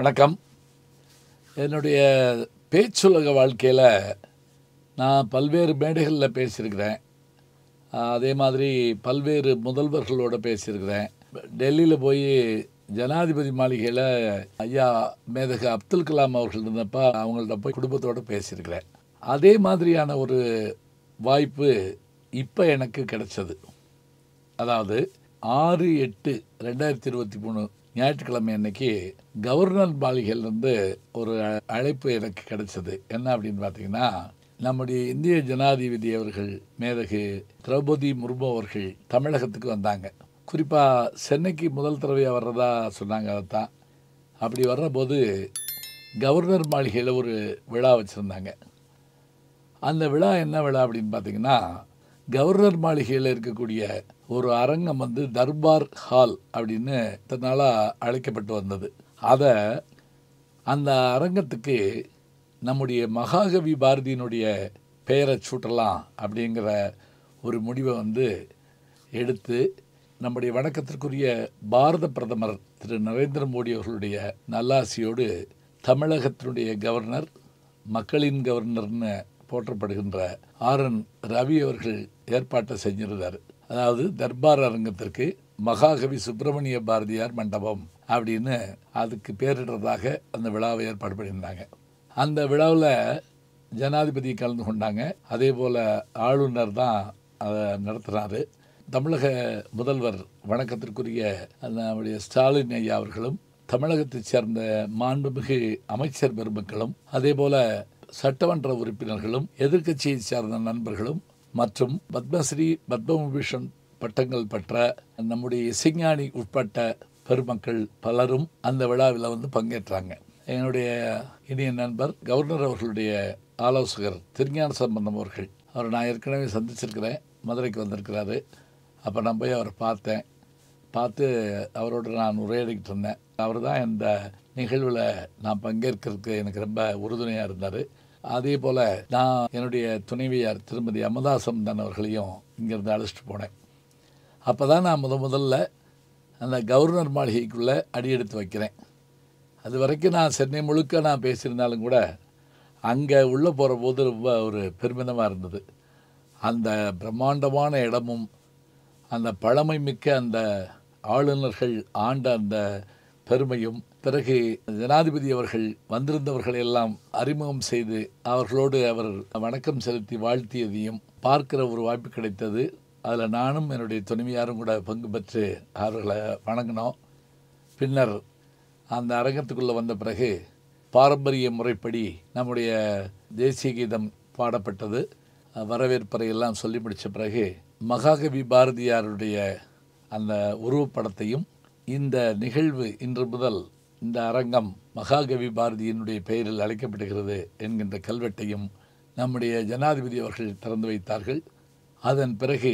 வணக்கம் என்னுடைய பேச்சுலக வாழ்க்கையில் நான் பல்வேறு மேடைகளில் பேசியிருக்கிறேன் ஆஹ் அதே மாதிரி பல்வேறு முதல்வர்களோட பேசியிருக்கிறேன் டெல்லியில் போய் ஜனாதிபதி மாளிகையில் ஐயா மேதகு அப்துல் கலாம் அவர்கள் இருந்தப்ப அவங்கள்ட்ட போய் குடும்பத்தோடு பேசியிருக்கிறேன் அதே மாதிரியான ஒரு வாய்ப்பு இப்போ எனக்கு கிடைச்சது அதாவது ஆறு எட்டு ரெண்டாயிரத்தி இருபத்தி மூணு ஞாயிற்றுக்கிழமை அன்னைக்கு கவர்னர் மாளிகையிலேருந்து ஒரு அ- அழைப்பு எனக்கு கிடைச்சது என்ன அப்படின்னு பார்த்தீங்கன்னா நம்முடைய இந்திய ஜனாதிபதி அவர்கள் மேதகு திரௌபதி முர்மு அவர்கள் தமிழகத்துக்கு வந்தாங்க குறிப்பாக சென்னைக்கு முதல் தடவையாக வர்றதா சொன்னாங்க அதைத்தான் அப்படி வர்றபோது கவர்னர் மாளிகையில் ஒரு விழா வச்சுருந்தாங்க அந்த விழா என்ன விழா அப்படின்னு பார்த்தீங்கன்னா கவர்னர் மாளிகையில் இருக்கக்கூடிய ஒரு அரங்கம் வந்து தர்பார் ஹால் அப்படின்னு இத்தனை நாளாக அழைக்கப்பட்டு வந்தது அதை அந்த அரங்கத்துக்கு நம்முடைய மகாகவி பாரதியினுடைய பெயரை சூட்டலாம் அப்படிங்கிற ஒரு முடிவை வந்து எடுத்து நம்முடைய வணக்கத்திற்குரிய பாரத பிரதமர் திரு நரேந்திர மோடி அவர்களுடைய நல்லாசியோடு தமிழகத்தினுடைய கவர்னர் மக்களின் கவர்னர்னு போற்றப்படுகின்ற ஆர் என் ரவி அவர்கள் ஏற்பாட்டை செஞ்சிருந்தார் அதாவது தர்பார் அரங்கத்திற்கு மகாகவி சுப்பிரமணிய பாரதியார் மண்டபம் அப்படின்னு அதுக்கு பேரிடுறதாக அந்த விழாவை ஏற்பாடு பண்ணியிருந்தாங்க அந்த விழாவில் ஜனாதிபதி கலந்து கொண்டாங்க அதே போல் ஆளுநர் தான் அதை நடத்தினார் தமிழக முதல்வர் வணக்கத்திற்குரிய நம்முடைய ஸ்டாலின் ஐயா அவர்களும் தமிழகத்தைச் சேர்ந்த மாண்புமிகு அமைச்சர் பெருமக்களும் அதே போல சட்டமன்ற உறுப்பினர்களும் எதிர்க்கட்சியை சார்ந்த நண்பர்களும் மற்றும் பத்மஸ்ரீ பத்மவிபூஷன் பட்டங்கள் பெற்ற நம்முடைய இசைஞானி உட்பட்ட பெருமக்கள் பலரும் அந்த விழாவில் வந்து பங்கேற்றாங்க என்னுடைய இனிய நண்பர் கவர்னர் அவர்களுடைய ஆலோசகர் திருஞான சம்பந்தம் அவர்கள் அவர் நான் ஏற்கனவே சந்திச்சிருக்கிறேன் மதுரைக்கு வந்திருக்கிறாரு அப்போ நான் போய் அவரை பார்த்தேன் பார்த்து அவரோட நான் உரையாடிக்கிட்டு இருந்தேன் அவர் தான் இந்த நிகழ்வில் நான் பங்கேற்கிறதுக்கு எனக்கு ரொம்ப உறுதுணையாக இருந்தார் அதே போல் நான் என்னுடைய துணைவியார் திருமதி அமதாசம்தான் அவர்களையும் இங்கேருந்து அழைச்சிட்டு போனேன் அப்போ தான் நான் முத முதல்ல அந்த கவர்னர் மாளிகைக்குள்ளே அடியெடுத்து வைக்கிறேன் அது வரைக்கும் நான் சென்னை முழுக்க நான் பேசியிருந்தாலும் கூட அங்கே உள்ளே போகிற போது ரொம்ப ஒரு பெருமிதமாக இருந்தது அந்த பிரம்மாண்டமான இடமும் அந்த பழமை மிக்க அந்த ஆளுநர்கள் ஆண்ட அந்த பெருமையும் பிறகு ஜனாதிபதி அவர்கள் வந்திருந்தவர்களை எல்லாம் அறிமுகம் செய்து அவர்களோடு அவர் வணக்கம் செலுத்தி வாழ்த்தியதையும் பார்க்கிற ஒரு வாய்ப்பு கிடைத்தது அதில் நானும் என்னுடைய துணைவியாரும் கூட பங்கு பெற்று அவர்களை வணங்கினோம் பின்னர் அந்த அரங்கத்துக்குள்ளே வந்த பிறகு பாரம்பரிய முறைப்படி நம்முடைய தேசிய கீதம் பாடப்பட்டது வரவேற்பறை எல்லாம் சொல்லி முடித்த பிறகு மகாகவி பாரதியாருடைய அந்த உருவப்படத்தையும் இந்த நிகழ்வு இன்று முதல் இந்த அரங்கம் மகாகவி பாரதியினுடைய பெயரில் அழைக்கப்படுகிறது என்கின்ற கல்வெட்டையும் நம்முடைய ஜனாதிபதி அவர்கள் திறந்து வைத்தார்கள் அதன் பிறகு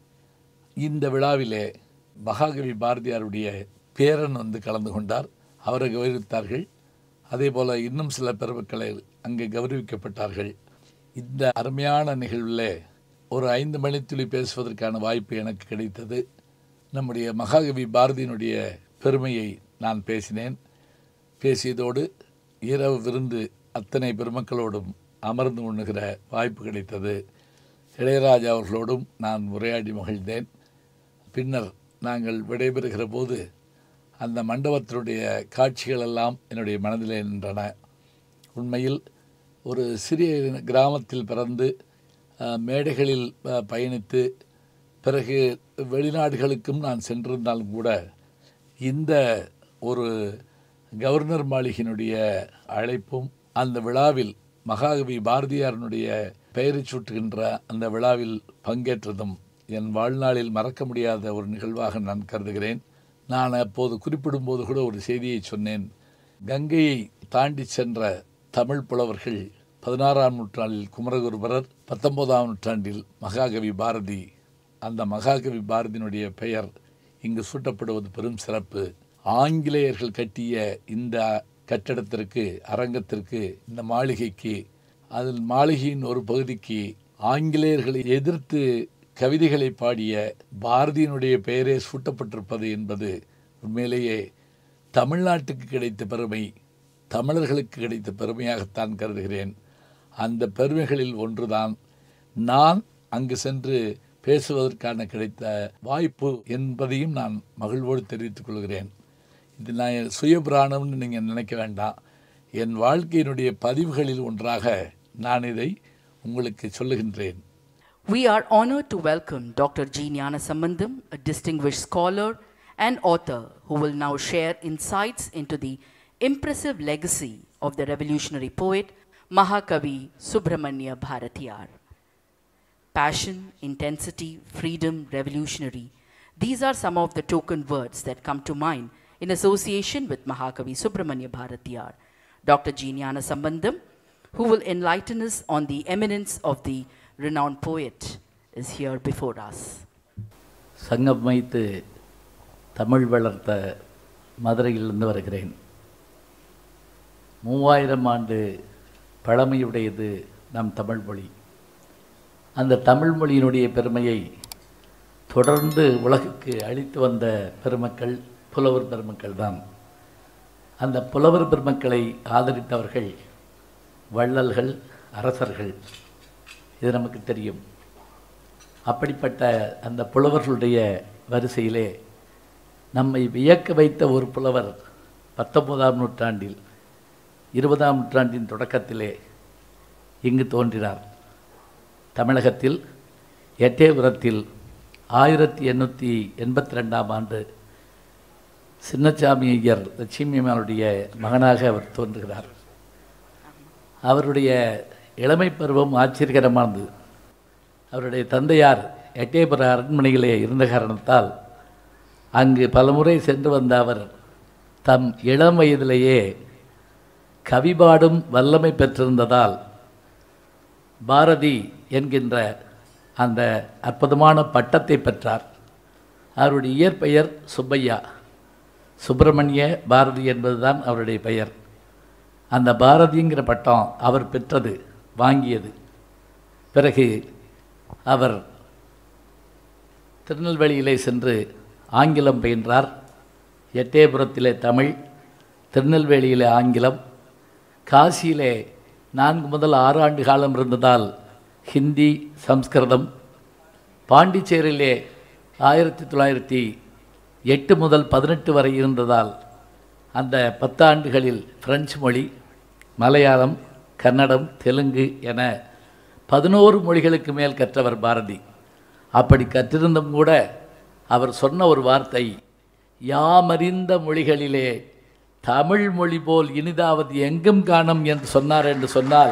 இந்த விழாவிலே மகாகவி பாரதியாருடைய பேரன் வந்து கலந்து கொண்டார் அவரை கௌரவித்தார்கள் அதே போல் இன்னும் சில பெருமக்களை அங்கே கௌரவிக்கப்பட்டார்கள் இந்த அருமையான நிகழ்வில் ஒரு ஐந்து மணித்துளி பேசுவதற்கான வாய்ப்பு எனக்கு கிடைத்தது நம்முடைய மகாகவி பாரதியினுடைய பெருமையை நான் பேசினேன் பேசியதோடு இரவு விருந்து அத்தனை பெருமக்களோடும் அமர்ந்து உண்ணுகிற வாய்ப்பு கிடைத்தது இளையராஜா அவர்களோடும் நான் உரையாடி மகிழ்ந்தேன் பின்னர் நாங்கள் விடைபெறுகிற போது அந்த மண்டபத்தினுடைய காட்சிகள் எல்லாம் என்னுடைய மனதிலே நின்றன உண்மையில் ஒரு சிறிய கிராமத்தில் பிறந்து அஹ், மேடைகளில் அஹ், பயணித்து பிறகு வெளிநாடுகளுக்கும் நான் சென்றிருந்தாலும் கூட இந்த ஒரு கவர்னர் மாளிகையினுடைய அழைப்பும் அந்த விழாவில் மகாகவி பாரதியாரனுடைய பெயரைச் சூட்டுகின்ற அந்த விழாவில் பங்கேற்றதும் என் வாழ்நாளில் மறக்க முடியாத ஒரு நிகழ்வாக நான் கருதுகிறேன் நான் அப்போது குறிப்பிடும்போது கூட ஒரு செய்தியை சொன்னேன் கங்கையை தாண்டி சென்ற தமிழ் புலவர்கள் பதினாறாம் நூற்றாண்டில் குமரகுருபரர் பத்தொன்பதாம் நூற்றாண்டில் மகாகவி பாரதி அந்த மகாகவி பாரதியினுடைய பெயர் இங்கு சூட்டப்படுவது பெரும் சிறப்பு ஆங்கிலேயர்கள் கட்டிய இந்த கட்டடத்திற்கு அரங்கத்திற்கு இந்த மாளிகைக்கு அதில் மாளிகையின் ஒரு பகுதிக்கு ஆங்கிலேயர்களை எதிர்த்து கவிதைகளை பாடிய பாரதியினுடைய பெயரே சூட்டப்பட்டிருப்பது என்பது உண்மையிலேயே தமிழ்நாட்டுக்கு கிடைத்த பெருமை தமிழர்களுக்கு கிடைத்த பெருமையாகத்தான் கருதுகிறேன் அந்த பெருமைகளில் ஒன்றுதான் நான் அங்கு சென்று பேசுவதற்கான கிடைத்த வாய்ப்பு என்பதையும் நான் மகிழ்வோடு தெரிவித்துக் கொள்கிறேன் இது நான் என் சுயபிராணம்னு நீங்கள் நினைக்க வேண்டாம் என் வாழ்க்கையினுடைய பதிவுகளில் ஒன்றாக நான் இதை உங்களுக்கு சொல்லுகின்றேன் We are honored to welcome Dr. G. Jnana Sambandam, a distinguished scholar and author who will now share insights into the impressive legacy of the revolutionary poet Mahakavi Subramanya Bharatiyar. Passion, intensity, freedom, revolutionary. These are some of the token words that come to mind in association with Mahakavi Subramanya Bharatiyar. Dr. G. Jnana Sambandam, who will enlighten us on the eminence of the renowned poet, is here before us. சங்கம் வைத்து தமிழ் வளர்த்த மதுரையிலிருந்து வருகிறேன் மூவாயிரம் ஆண்டு பழமையுடையது நம் தமிழ் மொழி அந்த தமிழ் மொழியினுடைய பெருமையை தொடர்ந்து உலகுக்கு அளித்து வந்த பெருமக்கள் புலவர் பெருமக்கள் தான் அந்த புலவர் பெருமக்களை ஆதரித்தவர்கள் வள்ளல்கள் அரசர்கள் இது நமக்கு தெரியும் அப்படிப்பட்ட அந்த புலவர்களுடைய வரிசையிலே நம்மை வியக்க வைத்த ஒரு புலவர் பத்தொன்பதாம் நூற்றாண்டில் இருபதாம் நூற்றாண்டின் தொடக்கத்திலே இங்கு தோன்றினார் தமிழகத்தில் எட்டயபுரத்தில் ஆயிரத்தி எண்ணூற்றி எண்பத்தி ரெண்டாம் ஆண்டு சின்னசாமி ஐயர் லட்சுமியம்மனுடைய மகனாக அவர் தோன்றுகிறார் அவருடைய இளமை பருவம் ஆச்சரியகரமானது அவருடைய தந்தையார் எட்டயபுர அரண்மனையிலே இருந்த காரணத்தால் அங்கு பலமுறை சென்று வந்த அவர் தம் இளம் வயதிலேயே கவிபாடும் வல்லமை பெற்றிருந்ததால் பாரதி என்கின்ற அந்த அற்புதமான பட்டத்தை பெற்றார் அவருடைய இயற்பெயர் சுப்பையா சுப்பிரமணிய பாரதி என்பதுதான் அவருடைய பெயர் அந்த பாரதிங்கிற பட்டம் அவர் பெற்றது வாங்கியது பிறகு அவர் திருநெல்வேலியிலே சென்று ஆங்கிலம் பயின்றார் எட்டயபுரத்திலே தமிழ் திருநெல்வேலியிலே ஆங்கிலம் காசியிலே நான்கு முதல் ஆறு ஆண்டு காலம் இருந்ததால் ஹிந்தி சம்ஸ்கிருதம் பாண்டிச்சேரியிலே ஆயிரத்தி தொள்ளாயிரத்தி எட்டு முதல் பதினெட்டு வரை இருந்ததால் அந்த பத்தாண்டுகளில் பிரெஞ்சு மொழி மலையாளம் கன்னடம் தெலுங்கு என பதினோரு மொழிகளுக்கு மேல் கற்றவர் பாரதி அப்படி கற்றிருந்தும் கூட அவர் சொன்ன ஒரு வார்த்தை யாமறிந்த மொழிகளிலே தமிழ் மொழி போல் இனிதாவது எங்கும் காணும் என்று சொன்னார் என்று சொன்னால்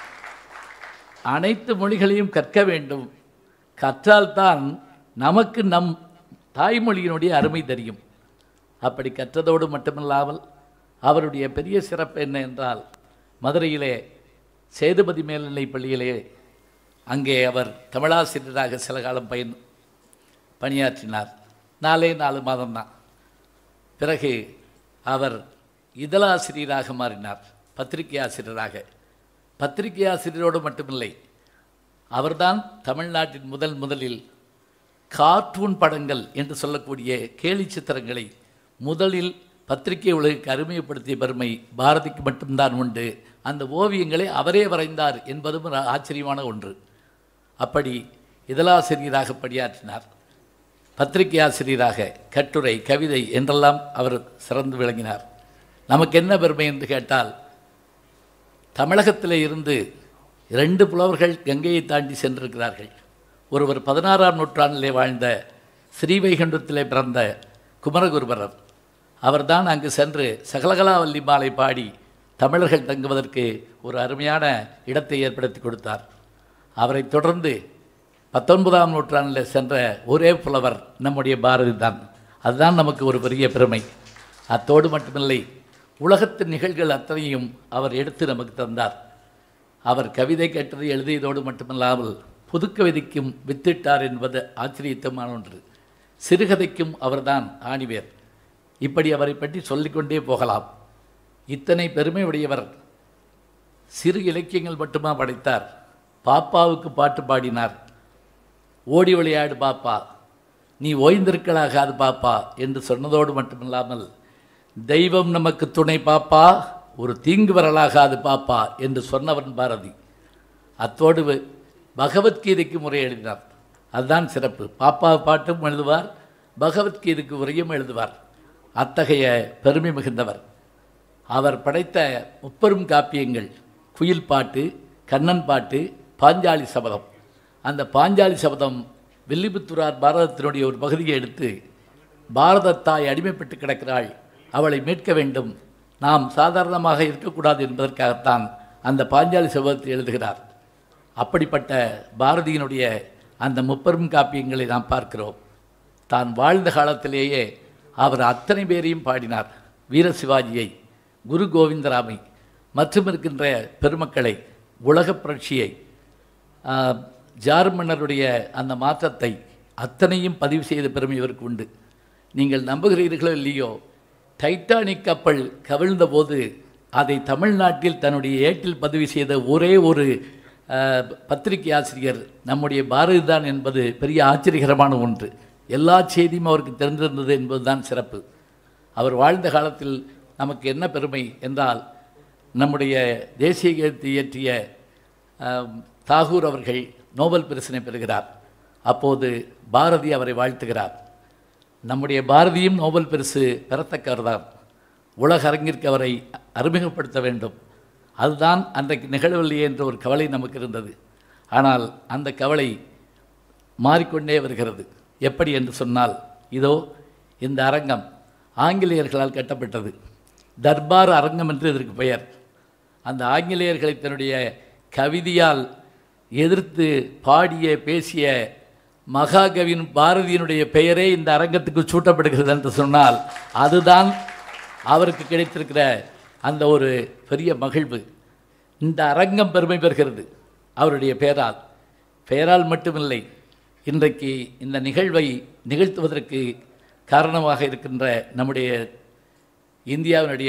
அனைத்து மொழிகளையும் கற்க வேண்டும் கற்றால்தான் நமக்கு நம் தாய்மொழியினுடைய அருமை தெரியும் அப்படி கற்றதோடு மட்டுமில்லாமல் அவருடைய பெரிய சிறப்பு என்ன என்றால் மதுரையிலே சேதுபதி மேல்நிலைப் பள்ளியிலே அங்கே அவர் தமிழாசிரியராக சில காலம் பயன் பணியாற்றினார் நாலே நாலு மாதம்தான் பிறகு அவர் இதழாசிரியராக மாறினார் பத்திரிகை ஆசிரியராக பத்திரிகை ஆசிரியரோடு மட்டுமில்லை அவர்தான் தமிழ்நாட்டின் முதல் முதலில் கார்ட்டூன் படங்கள் என்று சொல்லக்கூடிய கேலி சித்திரங்களை முதலில் பத்திரிகை உலகுக்கு அறிமுகப்படுத்திய பெருமை பாரதிக்கு மட்டும்தான் உண்டு அந்த ஓவியங்களை அவரே வரைந்தார் என்பதும் ஒரு ஆச்சரியமான ஒன்று அப்படி இதழாசிரியராக பணியாற்றினார் பத்திரிகை ஆசிரியராக கட்டுரை கவிதை என்றெல்லாம் அவர் சிறந்து விளங்கினார் நமக்கு என்ன பெருமை என்று கேட்டால் தமிழகத்தில் இருந்து இரண்டு புலவர்கள் கங்கையை தாண்டி சென்றிருக்கிறார்கள் ஒருவர் பதினாறாம் நூற்றாண்டிலே வாழ்ந்த ஸ்ரீவைகுண்டத்திலே பிறந்த குமரகுருபரர் அவர்தான் அங்கு சென்று சகலகலாவல்லி மாலை பாடி தமிழர்கள் தங்குவதற்கு ஒரு அருமையான இடத்தை ஏற்படுத்தி கொடுத்தார் அவரைத் தொடர்ந்து பத்தொன்பதாம் நூற்றாண்டில் சென்ற ஒரே புலவர் நம்முடைய பாரதி தான் அதுதான் நமக்கு ஒரு பெரிய பெருமை அத்தோடு மட்டுமில்லை உலகத்தின் நிகழ்கள் அத்தனையும் அவர் எடுத்து நமக்கு தந்தார் அவர் கவிதை கேட்டதை எழுதியதோடு மட்டுமல்லாமல் புதுக்கவிதைக்கும் வித்திட்டார் என்பது ஆச்சரியத்தமான ஒன்று சிறுகதைக்கும் அவர்தான் ஆணிவேர் இப்படி அவரை பற்றி சொல்லிக்கொண்டே போகலாம் இத்தனை பெருமை உடையவர் சிறு இலக்கியங்கள் மட்டுமா படைத்தார் பாப்பாவுக்கு பாட்டு பாடினார் ஓடி விளையாடு பாப்பா நீ ஓய்ந்திருக்கலாகாது பாப்பா என்று சொன்னதோடு மட்டுமில்லாமல் தெய்வம் நமக்கு துணை பாப்பா ஒரு தீங்கு வரலாகாது பாப்பா என்று சொன்னவன் பாரதி அத்தோடு பகவத்கீதைக்கு முறை எழுதினார் அதுதான் சிறப்பு பாப்பா பாட்டும் எழுதுவார் பகவத்கீதைக்கு உரையும் எழுதுவார் அத்தகைய பெருமை மிகுந்தவர் அவர் படைத்த முப்பெரும் காப்பியங்கள் குயில் பாட்டு கண்ணன் பாட்டு பாஞ்சாலி சபதம் அந்த பாஞ்சாலி சபதம் வில்லிபுத்தூரார் பாரதத்தினுடைய ஒரு பகுதியை எடுத்து பாரத தாய் அடிமைப்பட்டு கிடக்கிறாள் அவளை மீட்க வேண்டும் நாம் சாதாரணமாக இருக்கக்கூடாது என்பதற்காகத்தான் அந்த பாஞ்சாலி சபதத்தை எழுதுகிறார் அப்படிப்பட்ட பாரதியினுடைய அந்த முப்பெரும் காப்பியங்களை நாம் பார்க்கிறோம் தான் வாழ்ந்த காலத்திலேயே அவர் அத்தனை பேரையும் பாடினார் வீர சிவாஜியை குரு கோவிந்தராமை மற்றும் இருக்கின்ற பெருமக்களை உலகப் புரட்சியை ஆஹ், ஜார் மன்னருடைய அந்த மாற்றத்தை அத்தனையும் பதிவு செய்த பெருமை இவருக்கு உண்டு நீங்கள் நம்புகிறீர்களோ இல்லையோ டைட்டானிக் கப்பல் கவிழ்ந்த போது அதை தமிழ்நாட்டில் தன்னுடைய ஏட்டில் பதிவு செய்த ஒரே ஒரு ஆஹ், பத்திரிகை ஆசிரியர் நம்முடைய பாரதி தான் என்பது பெரிய ஆச்சரியகரமான ஒன்று எல்லா செய்தியும் அவருக்கு தெரிந்திருந்தது என்பதுதான் சிறப்பு அவர் வாழ்ந்த காலத்தில் நமக்கு என்ன பெருமை என்றால் நம்முடைய தேசிய கீதத்தை இயற்றிய ஆம், தாகூர் அவர்கள் நோபல் பரிசினை பெறுகிறார் அப்போது பாரதி அவரை வாழ்த்துகிறார் நம்முடைய பாரதியும் நோபல் பரிசு பெறத்தக்கவர்தான் உலக அரங்கிற்கு அவரை அறிமுகப்படுத்த வேண்டும் அதுதான் அன்றைக்கு நிகழவில்லையே என்ற ஒரு கவலை நமக்கு இருந்தது ஆனால் அந்த கவலை மாறிக்கொண்டே வருகிறது எப்படி என்று சொன்னால் இதோ இந்த அரங்கம் ஆங்கிலேயர்களால் கட்டப்பட்டது தர்பார் அரங்கம் என்று இதற்கு பெயர் அந்த ஆங்கிலேயர்களை தன்னுடைய கவிதையால் எதிர்த்து பாடிய பேசிய மகாகவியின் பாரதியினுடைய பெயரே இந்த அரங்கத்துக்கு சூட்டப்படுகிறது என்று சொன்னால் அதுதான் அவருக்கு கிடைத்திருக்கிற அந்த ஒரு பெரிய மகிழ்வு இந்த அரங்கம் பெருமை பெறுகிறது அவருடைய பெயரால் பெயரால் மட்டுமில்லை இன்றைக்கு இந்த நிகழ்வை நிகழ்த்துவதற்கு காரணமாக இருக்கின்ற நம்முடைய இந்தியாவினுடைய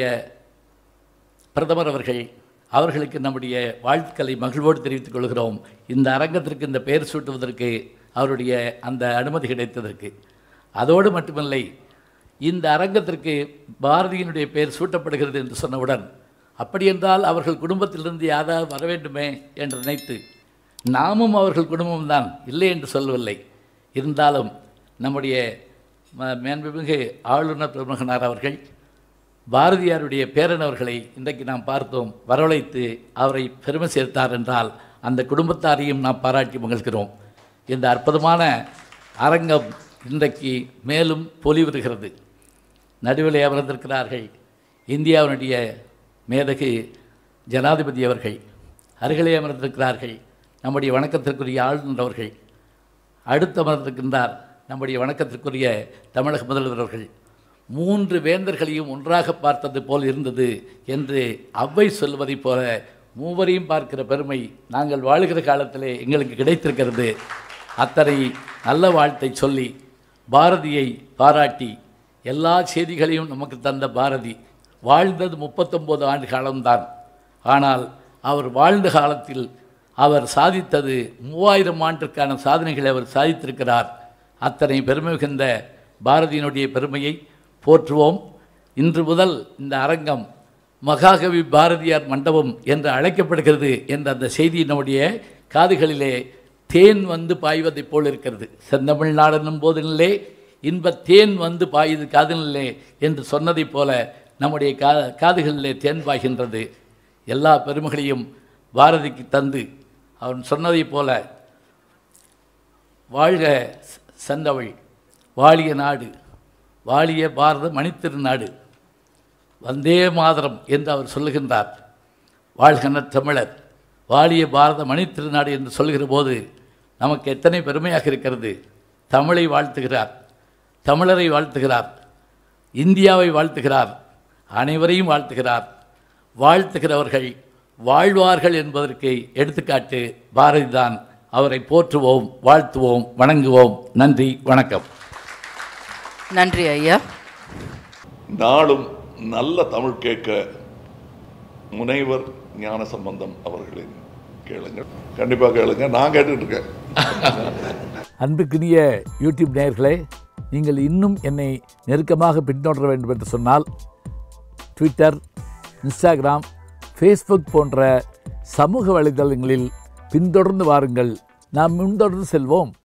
பிரதமர் அவர்கள் அவர்களுக்கு நம்முடைய வாழ்த்துக்களை மகிழ்வோடு தெரிவித்துக் கொள்கிறோம் இந்த அரங்கத்திற்கு இந்த பெயர் சூட்டுவதற்கு அவருடைய அந்த அனுமதி கிடைத்ததற்கு அதோடு மட்டுமில்லை இந்த அரங்கத்திற்கு பாரதியினுடைய பெயர் சூட்டப்படுகிறது என்று சொன்னவுடன் அப்படியென்றால் அவர்கள் குடும்பத்திலிருந்து யாராவது வர வேண்டுமே என்று நினைத்து நாமும் அவர்கள் குடும்பம்தான் இல்லை என்று சொல்லவில்லை இருந்தாலும் நம்முடைய ம- மேன்மைமிகு ஆளுநர் பிரமுகனார் அவர்கள் பாரதியாருடைய பேரனவர்களை இன்றைக்கு நாம் பார்த்தோம் வரவழைத்து அவரை பெருமை சேர்த்தார் என்றால் அந்த குடும்பத்தாரையும் நாம் பாராட்டி மகிழ்கிறோம் இந்த அற்புதமான அரங்கம் இன்றைக்கு மேலும் பொலிவுறுகிறது நடுவிலே அமர்ந்திருக்கிறார்கள் இந்தியாவினுடைய மேதகு ஜனாதிபதி அவர்கள் அருகிலே அமர்ந்திருக்கிறார்கள் நம்முடைய வணக்கத்திற்குரிய ஆளுநர் அவர்கள் அடுத்து அமர்ந்திருக்கின்றார் நம்முடைய வணக்கத்திற்குரிய தமிழக முதல்வர் அவர்கள் மூன்று வேந்தர்களையும் ஒன்றாக பார்த்தது போல் இருந்தது என்று அவ்வை சொல்வதைப் போல மூவரையும் பார்க்கிற பெருமை நாங்கள் வாழுகிற காலத்திலே எங்களுக்கு கிடைத்திருக்கிறது அத்தனை நல்ல வாழ்த்தை சொல்லி பாரதியை பாராட்டி எல்லா செய்திகளையும் நமக்கு தந்த பாரதி வாழ்ந்தது முப்பத்தொம்போது ஆண்டு காலம்தான் ஆனால் அவர் வாழ்ந்த காலத்தில் அவர் சாதித்தது மூவாயிரம் ஆண்டிற்கான சாதனைகளை அவர் சாதித்திருக்கிறார் அத்தனை பெருமை மிகுந்த பாரதியினுடைய பெருமையை போற்றுவோம் இன்று முதல் இந்த அரங்கம் மகாகவி பாரதியார் மண்டபம் என்று அழைக்கப்படுகிறது என்ற அந்த செய்தி நம்முடைய காதுகளிலே தேன் வந்து பாய்வதைப் போல் இருக்கிறது செந்தமிழ்நாடென்னும் போதினிலே இன்ப தேன் வந்து பாயுது காதினிலே என்று சொன்னதைப் போல நம்முடைய கா காதுகளிலே தேன் பாய்கின்றது எல்லா பெருமைகளையும் பாரதிக்கு தந்து அவன் சொன்னதைப் போல வாழ்க ச- செந்தமிழ் வாழிய நாடு வாழிய பாரத மணித்திருநாடு வந்தே மாதரம் என்று அவர் சொல்லுகின்றார் வாழ்கன தமிழர் வாழிய பாரத மணித்திருநாடு என்று சொல்கிற போது நமக்கு எத்தனை பெருமையாக இருக்கிறது தமிழை வாழ்த்துகிறார் தமிழரை வாழ்த்துகிறார் இந்தியாவை வாழ்த்துகிறார் அனைவரையும் வாழ்த்துகிறார் வாழ்த்துகிறவர்கள் வாழ்வார்கள் என்பதற்கு எடுத்துக்காட்டு பாரதிதான் அவரை போற்றுவோம் வாழ்த்துவோம் வணங்குவோம் நன்றி வணக்கம் நன்றி ஐயா நாளும் நல்ல தமிழ் கேட்க முனைவர் ஞான சம்பந்தம் அவர்களின் கேளுங்கள் கண்டிப்பாக கேளுங்க நான் கேட்டுட்டு இருக்கேன் அன்புக்குரிய யூடியூப் நேயர்களே நீங்கள் இன்னும் என்னை நெருக்கமாக பின்தொடர வேண்டும் என்று சொன்னால் ட்விட்டர் இன்ஸ்டாகிராம் ஃபேஸ்புக் போன்ற சமூக வலைதளங்களில் பின்தொடர்ந்து வாருங்கள் நாம் முன்தொடர்ந்து செல்வோம்